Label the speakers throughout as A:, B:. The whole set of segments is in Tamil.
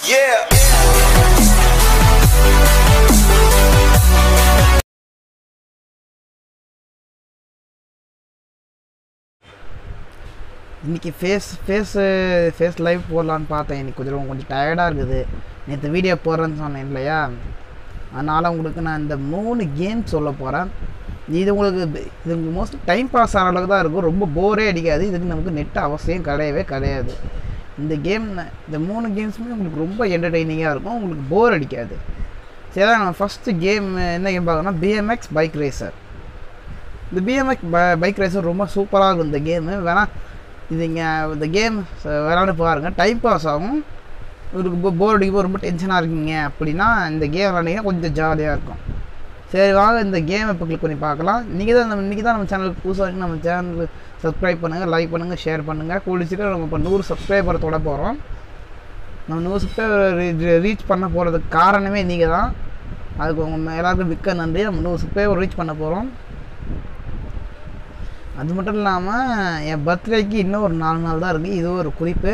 A: Yeah.
B: இன்றைக்கி ஃபேஸ் ஃபேஸு ஃபேஸ் லைவ் போடலான்னு பார்த்தேன் இன்னைக்கு கொஞ்சம் கொஞ்சம் டயர்டாக இருக்குது நேற்று வீடியோ போடுறேன்னு சொன்னேன் இல்லையா அதனால் உங்களுக்கு நான் இந்த மூணு கேம் சொல்ல போகிறேன் இது உங்களுக்கு ப- இது மோஸ்ட் டைம் பாஸ் ஆகிற அளவுக்கு தான் இருக்கும் ரொம்ப போரே அடிக்காது இதுக்கு நமக்கு நெட் அவசியம் கிடையவே கிடையாது இந்த கேம் இந்த மூணு கேம்ஸுமே உங்களுக்கு ரொம்ப என்டர்டெய்னிங்காக இருக்கும் உங்களுக்கு போர் அடிக்காது சரி நம்ம ஃபஸ்ட்டு கேம் என்ன கேம் பார்க்கணும்னா பிஎம்எக்ஸ் பைக் ரேசர் இந்த பிஎம்எக்ஸ் பைக் ரேசர் ரொம்ப சூப்பராக இருக்கும் இந்த கேமு வேணா இது இங்கே இந்த கேம் விளாண்டு பாருங்கள் டைம் பாஸ் ஆகும் உங்களுக்கு போர் அடிக்கும் ரொம்ப டென்ஷனாக இருக்கீங்க அப்படின்னா இந்த கேம் விளாண்டிங்கன்னா கொஞ்சம் ஜாலியாக இருக்கும் சரி வாங்க இந்த கேம் இப்போ கிளிக் பண்ணி பார்க்கலாம் நீங்கள் தான் நம்ம இன்றைக்கி தான் நம்ம சேனலுக்கு புதுசாக இருக்கு நம்ம சேனலுக்கு சப்ஸ்கிரைப் பண்ணுங்கள் லைக் பண்ணுங்கள் ஷேர் பண்ணுங்கள் கூடிச்சிட்டு நம்ம இப்போ நூறு சப்ஸ்கிரைபரை தொட போகிறோம் நம்ம நூறு சப்ஸ்கிரைபர் ரீச் பண்ண போகிறதுக்கு காரணமே நீங்கள் தான் அதுக்கு உங்கள் எல்லாருக்கும் மிக்க நன்றி நம்ம நூறு சப்ஸ்கிரைபர் ரீச் பண்ண போகிறோம் அது மட்டும் இல்லாமல் என் பர்த்டேக்கு இன்னும் ஒரு நாலு நாள் தான் இருக்குது இது ஒரு குறிப்பு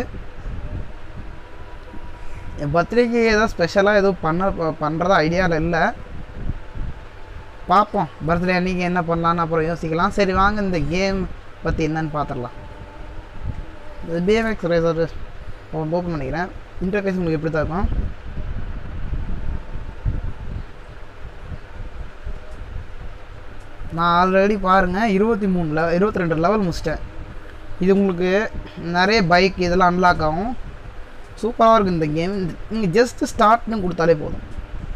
B: என் பர்த்டேக்கு ஏதோ ஸ்பெஷலாக எதுவும் பண்ண பண்ணுறதா ஐடியாவில் இல்லை பார்ப்போம் பர்த்டே அன்றைக்கி என்ன பண்ணலான்னு அப்புறம் யோசிக்கலாம் சரி வாங்க இந்த கேம் பற்றி என்னன்னு பார்த்துடலாம் இது பிஎம்எக்ஸ் ரேசர் ஓப்பன் பண்ணிக்கிறேன் இன்டர்ஃபேஸ் உங்களுக்கு எப்படி தான் இருக்கும் நான் ஆல்ரெடி பாருங்கள் இருபத்தி மூணு லெவ இருபத்தி ரெண்டு லெவல் முடிச்சிட்டேன் இது உங்களுக்கு நிறைய பைக் இதெல்லாம் அன்லாக் ஆகும் சூப்பராக இருக்கும் இந்த கேம் நீங்கள் ஜஸ்ட் ஸ்டார்ட்னு கொடுத்தாலே போதும்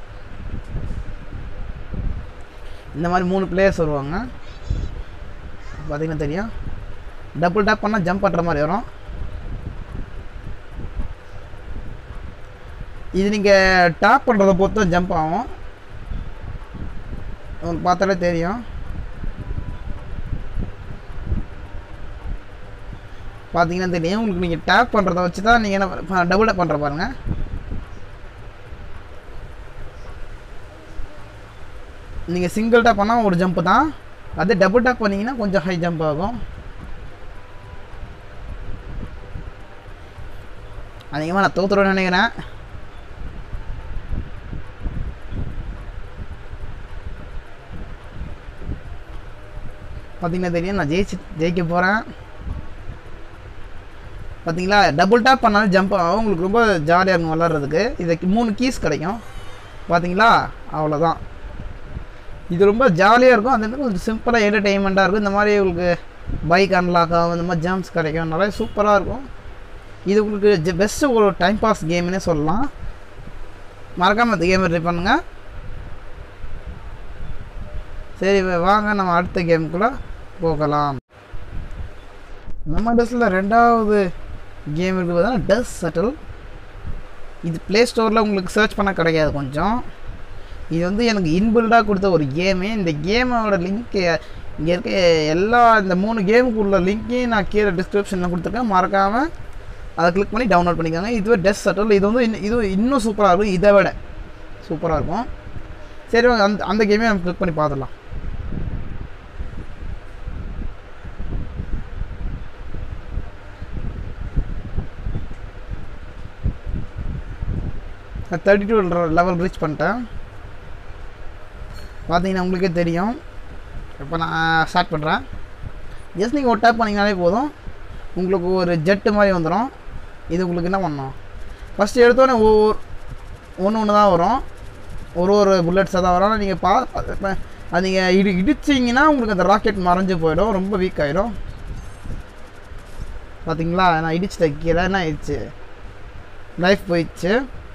B: இந்த மாதிரி மூணு பிளேயர்ஸ் வருவாங்க பார்த்தீங்கன்னா தெரியும் டபுள் டேப் பண்ணால் ஜம்ப் பண்ணுற மாதிரி வரும் இது நீங்கள் டாப் பண்ணுறத பொறுத்து தான் ஜம்ப் ஆகும் உங்களுக்கு பார்த்தாலே தெரியும் பார்த்தீங்கன்னா தெரியும் உங்களுக்கு நீங்கள் டேப் பண்ணுறத வச்சு தான் நீங்கள் என்ன டபுள் டேப் பண்ணுற பாருங்கள் நீங்கள் சிங்கிள் டேப் பண்ணால் ஒரு ஜம்ப் தான் அதே டபுள் டேப் பண்ணீங்கன்னா கொஞ்சம் ஹை ஜம்ப் ஆகும் அதிகமாக நான் தோத்துருவேன்னு நினைக்கிறேன் பார்த்தீங்கன்னா தெரியும் நான் ஜெயிச்சு ஜெயிக்க போகிறேன் பார்த்தீங்களா டபுள் டேப் பண்ணாலும் ஜம்ப் ஆகும் உங்களுக்கு ரொம்ப ஜாலியாக இருக்கும் விளாட்றதுக்கு இதுக்கு மூணு கீஸ் கிடைக்கும் பார்த்தீங்களா அவ்வளோதான் இது ரொம்ப ஜாலியாக இருக்கும் அது வந்து கொஞ்சம் சிம்பிளாக என்டர்டெயின்மெண்ட்டாக இருக்கும் இந்த மாதிரி உங்களுக்கு பைக் அன்லாக் ஆகும் இந்த மாதிரி ஜம்ப்ஸ் கிடைக்கும் நிறைய சூப்பராக இருக்கும் இது உங்களுக்கு பெஸ்ட்டு ஒரு டைம் பாஸ் கேம்னே சொல்லலாம் மறக்காமல் இந்த கேமை ட்ரை பண்ணுங்கள் சரி வா- வாங்க நம்ம அடுத்த கேமுக்குள்ளே போகலாம் நம்ம டெஸ்ட்டில் ரெண்டாவது கேம் இருக்குது பார்த்தீங்கன்னா டஸ் சட்டில் இது ப்ளே ஸ்டோரில் உங்களுக்கு சர்ச் பண்ண கிடைக்காது கொஞ்சம் இது வந்து எனக்கு இன்பில்டாக கொடுத்த ஒரு கேமு இந்த கேமோட லிங்க்கு இங்கே இருக்க எல்லா இந்த மூணு கேமுக்கு உள்ள லிங்க்கையும் நான் கீழே டிஸ்கிரிப்ஷனில் கொடுத்துருக்கேன் மறக்காமல் அதை கிளிக் பண்ணி டவுன்லோட் பண்ணிக்கோங்க இதுவே டெஸ் சட்டில் இது வந்து இன்னும் இது இன்னும் சூப்பராக இருக்கும் இதை விட சூப்பராக இருக்கும் சரி வாங்க அந்த அந்த கேமே நம்ம கிளிக் பண்ணி பார்த்துடலாம் நான் தேர்ட்டி டூ லெவல் ரீச் பண்ணிட்டேன் பார்த்தீங்கன்னா உங்களுக்கே தெரியும் இப்போ நான் ஸ்டார்ட் பண்ணுறேன் ஜஸ்ட் நீங்கள் ஒரு டேப் பண்ணிங்கனாலே போதும் உங்களுக்கு ஒரு ஜெட்டு மாதிரி வந்துடும் இது உங்களுக்கு என்ன பண்ணணும் ஃபஸ்ட்டு எடுத்தோடனே ஒவ்வொரு ஒன்று ஒன்று தான் வரும் ஒரு ஒரு புல்லட்ஸாக தான் வரும் ஆனால் நீங்கள் பா இப்ப அது நீங்கள் இடி இடிச்சிங்கன்னா உங்களுக்கு அந்த ராக்கெட் மறைஞ்சு போயிடும் ரொம்ப வீக் ஆகிடும் பார்த்தீங்களா நான் இடிச்சிட்டேன் கீழே என்ன ஆயிடுச்சு லைஃப் போயிடுச்சு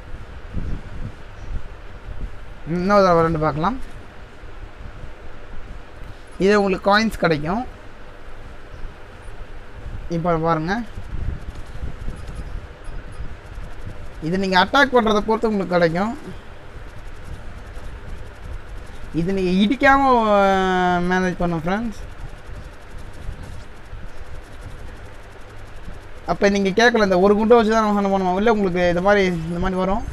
B: இன்னொரு தடவை ரெண்டு பார்க்கலாம் இது உங்களுக்கு காயின்ஸ் கிடைக்கும் இப்போ பாருங்க இது நீங்கள் அட்டாக் பண்ணுறத பொறுத்து உங்களுக்கு கிடைக்கும் இது நீங்கள் இடிக்காமல் மேனேஜ் பண்ணும் ஃப்ரெண்ட்ஸ் அப்போ நீங்கள் கேட்கல இந்த ஒரு குண்டை வச்சு தான் நம்ம பண்ணுவோம் இல்லை உங்களுக்கு இந்த மாதிரி இந்த மாதிரி வரும்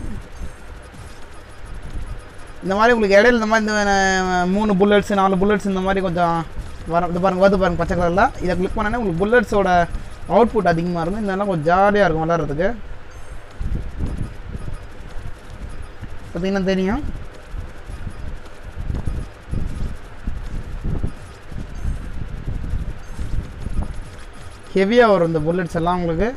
B: இந்த மாதிரி உங்களுக்கு இடையில இந்த மாதிரி இந்த அஹ், மூணு புல்லட்ஸ் நாலு புல்லட்ஸ் இந்த மாதிரி கொஞ்சம் வர இது பாருங்க வருது பாருங்க பச்சை கலரில் இதை கிளிக் பண்ணோன்னே உங்களுக்கு புல்லட்ஸோட அவுட்புட் அதிகமாக இருக்கும் இதெல்லாம் கொஞ்சம் ஜாலியாக இருக்கும் விளாட்றதுக்கு பார்த்தீங்கன்னா தெரியும் ஹெவியாக வரும் இந்த புல்லட்ஸ் எல்லாம் உங்களுக்கு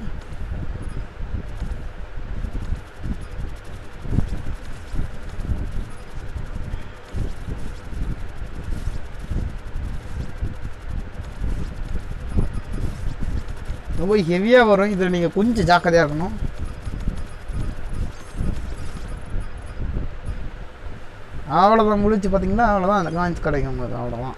B: ரொம்ப ஹெவியாக வரும் இதில் நீங்கள் கொஞ்சம் ஜாக்கிரதையாக இருக்கணும் அவ்வளோதான் முடிச்சு பார்த்தீங்கன்னா அவ்வளோதான் அந்த காயின்ஸ் கிடைக்கும் உங்களுக்கு அவ்வளோதான்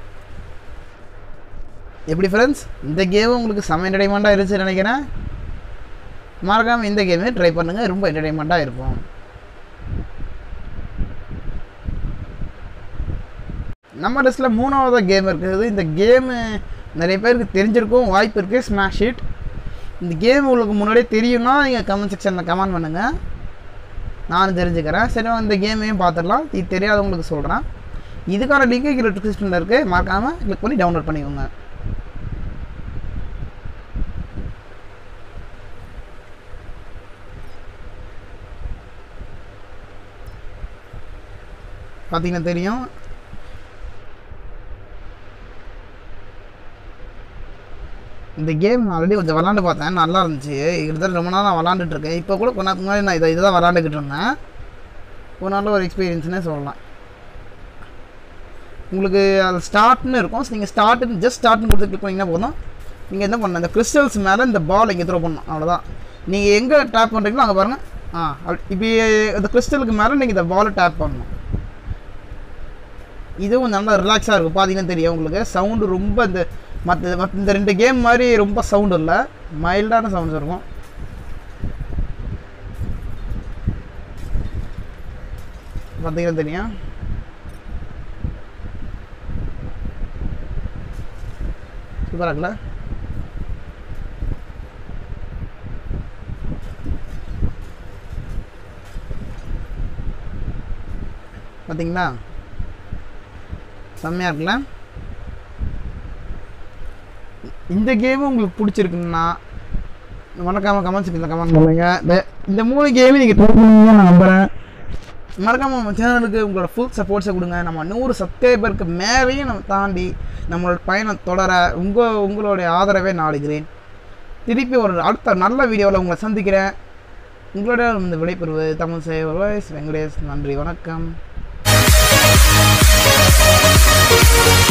B: எப்படி ஃப்ரெண்ட்ஸ் இந்த கேம் உங்களுக்கு செம்ம என்டர்டைன்மெண்ட்டாக இருந்துச்சுன்னு நினைக்கிறேன் மறக்காமல் இந்த கேமே ட்ரை பண்ணுங்கள் ரொம்ப என்டர்டைன்மெண்ட்டாக இருக்கும் நம்ம லிஸ்ட்டில் மூணாவது கேம் இருக்குது இந்த கேமு நிறைய பேருக்கு தெரிஞ்சிருக்கும் வாய்ப்பு இருக்குது ஸ்மாஷ் ஷீட் இந்த கேம் உங்களுக்கு முன்னாடியே தெரியும்னா நீங்கள் கமெண்ட் செக்ஷனில் கமெண்ட் பண்ணுங்கள் நானும் தெரிஞ்சுக்கிறேன் சரி இந்த கேமையும் பார்த்துடலாம் இது தெரியாதவங்களுக்கு சொல்கிறேன் இதுக்கான லிங்க் கீழே டிஸ்கிரிப்ஷனில் இருக்குது மறக்காமல் கிளிக் பண்ணி டவுன்லோட் பண்ணிக்கோங்க பார்த்தீங்கன்னா தெரியும் இந்த கேம் ஆல்ரெடி கொஞ்சம் விளாண்டு பார்த்தேன் நல்லா இருந்துச்சு கிட்டத்தட்ட ரொம்ப நாள் நான் விளாண்டுட்டு இருக்கேன் இப்போ கூட கொஞ்ச நேரத்துக்கு முன்னாடி நான் இதை இதை தான் விளாண்டுக்கிட்டு இருந்தேன் ஒரு நல்ல ஒரு எக்ஸ்பீரியன்ஸ்னே சொல்லலாம் உங்களுக்கு அது ஸ்டார்ட்னு இருக்கும் நீங்கள் ஸ்டார்ட்னு ஜஸ்ட் ஸ்டார்ட்னு கொடுத்து கிளிக் பண்ணிங்கன்னா போதும் நீங்கள் என்ன பண்ணணும் இந்த கிறிஸ்டல்ஸ் மேலே இந்த பால் இங்கே த்ரோ பண்ணணும் அவ்வளோதான் நீங்கள் எங்கே டேப் பண்ணுறீங்களோ அங்கே பாருங்கள் ஆ அப்படி இப்போ இந்த கிறிஸ்டலுக்கு மேலே நீங்கள் இந்த பாலை டேப் பண்ணணும் இதுவும் நல்லா ரிலாக்ஸாக இருக்கும் பார்த்தீங்கன்னா தெரியும் உங்களுக்கு சவுண்டு ரொம்ப இந்த மற்ற மற்ற இந்த ரெண்டு கேம் மாதிரி ரொம்ப சவுண்டு இல்லை மைல்டான சவுண்ட்ஸ் இருக்கும் பார்த்தீங்கன்னா தெரியும் சூப்பராக இருக்குல்ல பார்த்தீங்களா செம்மையாக இருக்குல்ல இந்த கேமும் உங்களுக்கு பிடிச்சிருக்குன்னா மறக்காமல் கமெண்ட் செக்ஷனில் கமெண்ட் பண்ணுங்க இந்த இந்த மூணு கேமையும் நீங்கள் ட்ரை பண்ணுவீங்க நான் நம்புகிறேன் மறக்காமல் நம்ம சேனலுக்கு உங்களோட ஃபுல் சப்போர்ட்ஸை கொடுங்க நம்ம நூறு சப்ஸ்கிரைபருக்கு மேலேயும் நம்ம தாண்டி நம்மளோட பயணம் தொடர உங்கள் உங்களுடைய ஆதரவை நாடுகிறேன் திருப்பி ஒரு அடுத்த நல்ல வீடியோவில் உங்களை சந்திக்கிறேன் உங்களோட இந்த விடைபெறுவது தமிழ் சேவை வெங்கடேஷ் நன்றி வணக்கம்